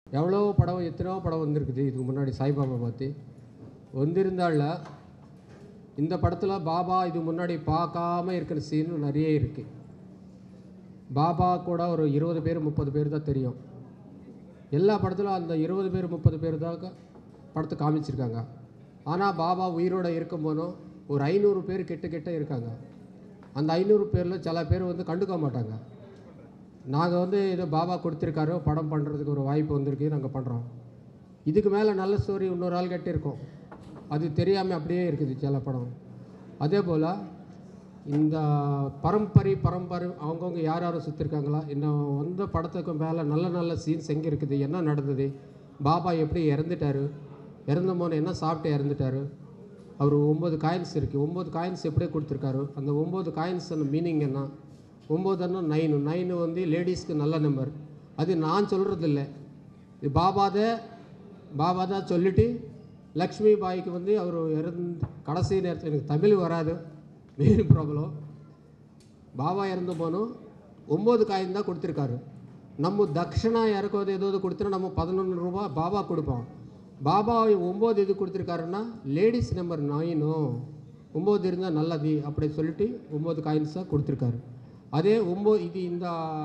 எவ்வளோ படம் எத்தனையோ படம் வந்திருக்குது இதுக்கு முன்னாடி சாய்பாபா பற்றி வந்திருந்தால இந்த படத்தில் பாபா இது முன்னாடி பார்க்காம இருக்கிற சீன் நிறைய இருக்குது பாபா கூட ஒரு இருபது பேர் முப்பது பேர் தான் தெரியும் எல்லா படத்திலும் அந்த இருபது பேர் முப்பது பேர் தான் படத்தை காமிச்சிருக்காங்க ஆனால் பாபா உயிரோடு இருக்கும் போதும் ஒரு ஐநூறு பேர் கெட்ட கெட்ட இருக்காங்க அந்த ஐநூறு பேரில் சில பேர் வந்து கண்டுக்க மாட்டாங்க நாங்கள் வந்து இது பாபா கொடுத்துருக்காரோ படம் பண்ணுறதுக்கு ஒரு வாய்ப்பு வந்திருக்கு நாங்கள் பண்ணுறோம் இதுக்கு மேலே நல்ல ஸ்டோரி இன்னொரு ஆள் கட்டியிருக்கோம் அது தெரியாமல் அப்படியே இருக்குது சில படம் அதே போல் இந்த பரம்பரை பரம்பரை அவங்கவுங்க யார் யாரும் சுற்றிருக்காங்களா இன்னும் வந்த படத்துக்கு மேலே நல்ல நல்ல சீன்ஸ் எங்கே இருக்குது என்ன நடந்தது பாபா எப்படி இறந்துட்டாரு இறந்த போது என்ன சாப்பிட்டு இறந்துட்டாரு அவர் ஒம்பது காயின்ஸ் இருக்குது ஒம்பது காயின்ஸ் எப்படி கொடுத்துருக்காரு அந்த ஒம்பது காயின்ஸ் அந்த மீனிங் என்ன ஒம்போதுன்னா நைனு நைனு வந்து லேடிஸ்க்கு நல்ல நம்பர் அது நான் சொல்கிறது இல்லை இது பாபாத பாபா தான் சொல்லிட்டு லக்ஷ்மி பாய்க்கு வந்து அவர் இறந்து கடைசி நேரத்தில் எனக்கு தமிழ் வராது மெயின் ப்ராப்ளம் பாபா இறந்து போனோம் ஒம்பது காயின் தான் கொடுத்துருக்காரு நம்ம தக்ஷணா யாருக்காவது ஏதாவது கொடுத்துனா நம்ம பதினொன்று ரூபா பாபா கொடுப்போம் பாபா ஒம்பது இது கொடுத்துருக்காருன்னா லேடிஸ் நம்பர் நைனோ ஒம்பது இருந்தால் நல்லது அப்படி சொல்லிட்டு ஒம்பது காயின்ஸாக கொடுத்துருக்காரு அதே ஒம்பது இது இந்த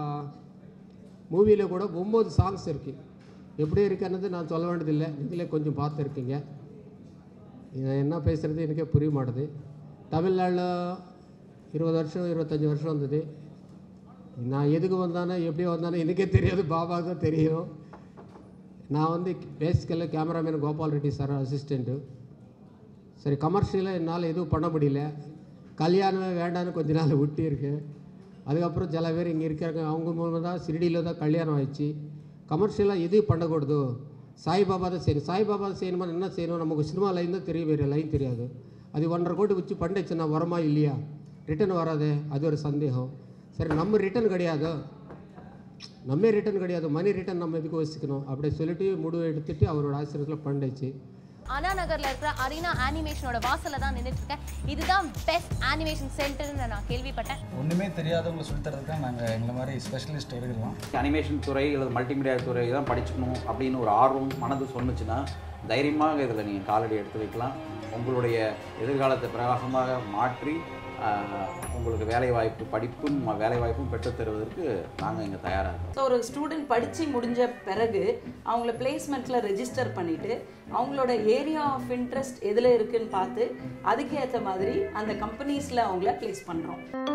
மூவியில் கூட ஒம்பது சாங்ஸ் இருக்குது எப்படி இருக்குன்னு நான் சொல்ல வேண்டியதில்லை நீங்களே கொஞ்சம் பார்த்துருக்கீங்க நான் என்ன பேசுகிறது எனக்கே புரிய மாட்டுது தமிழ்நாட்டில் இருபது வருஷம் இருபத்தஞ்சி வருஷம் வந்தது நான் எதுக்கு வந்தானே எப்படி வந்தானே எனக்கே தெரியாது பாபாவுக்கு தான் தெரியும் நான் வந்து பேசிக்கலாக cameraman Gopal Reddy sir assistant சரி கமர்ஷியலாக என்னால் எதுவும் பண்ண முடியல கல்யாணமே வேண்டான்னு கொஞ்ச நாள் விட்டு இருக்கு அதுக்கப்புறம் சில பேர் இங்கே இருக்காங்க அவங்க மூலமாக தான் சிறுடியில் தான் கல்யாணம் ஆயிடுச்சு கமர்ஷியலாக எது பண்ணக்கூடாது சாய்பாபா தான் செய்யணும் சாய்பாபா செய்யணுமா என்ன செய்யணும் நமக்கு சினிமா லைன் தான் தெரியும் வேறு லைன் தெரியாது அது ஒன்றரை கோடி வச்சு பண்ணிச்சுன்னா வருமா இல்லையா ரிட்டர்ன் வராதே அது ஒரு சந்தேகம் சரி நம்ம ரிட்டர்ன் கிடையாது நம்ம ரிட்டர்ன் கிடையாது மணி ரிட்டர்ன் நம்ம எதுக்கு வச்சுக்கணும் அப்படி சொல்லிட்டு முடிவு எடுத்துட்டு அவரோட ஆசிரியத்தில் பண்ணிச்சு அண்ணா நகர்ல இருக்கிற அரினா அனிமேஷனோட வாசல்ல தான் நின்றுட்டு இருக்கேன் இதுதான் பெஸ்ட் அனிமேஷன் சென்டர்னு நான் கேள்விப்பட்டேன் ஒன்றுமே தெரியாதவங்களை சொல்லித் தரதுக்கு நாங்கள் எங்களை மாதிரி ஸ்பெஷலிஸ்ட் எடுக்கிறோம் அனிமேஷன் துறை அல்லது மல்டிமீடியா துறை தான் படிச்சுக்கணும் அப்படின்னு ஒரு ஆர்வம் மனது சொன்னுச்சுன்னா தைரியமாக இதில் நீங்கள் காலடி எடுத்து வைக்கலாம் உங்களுடைய எதிர்காலத்தை பிரகாசமாக மாற்றி ஆஹ், உங்களுக்கு வேலைவாய்ப்பு படிப்பும் வேலைவாய்ப்பும் பெற்றுத் தருவதற்கு நாங்கள் இங்கே தயாராக இருக்கோம் ஸோ ஒரு ஸ்டூடெண்ட் படித்து முடிஞ்ச பிறகு அவங்கள பிளேஸ்மெண்ட்டில் ரெஜிஸ்டர் பண்ணிவிட்டு அவங்களோட ஏரியா ஆஃப் இன்ட்ரெஸ்ட் எதில் இருக்குன்னு பார்த்து அதுக்கேற்ற மாதிரி அந்த கம்பெனிஸில் அவங்கள ப்ளேஸ் பண்ணுறோம்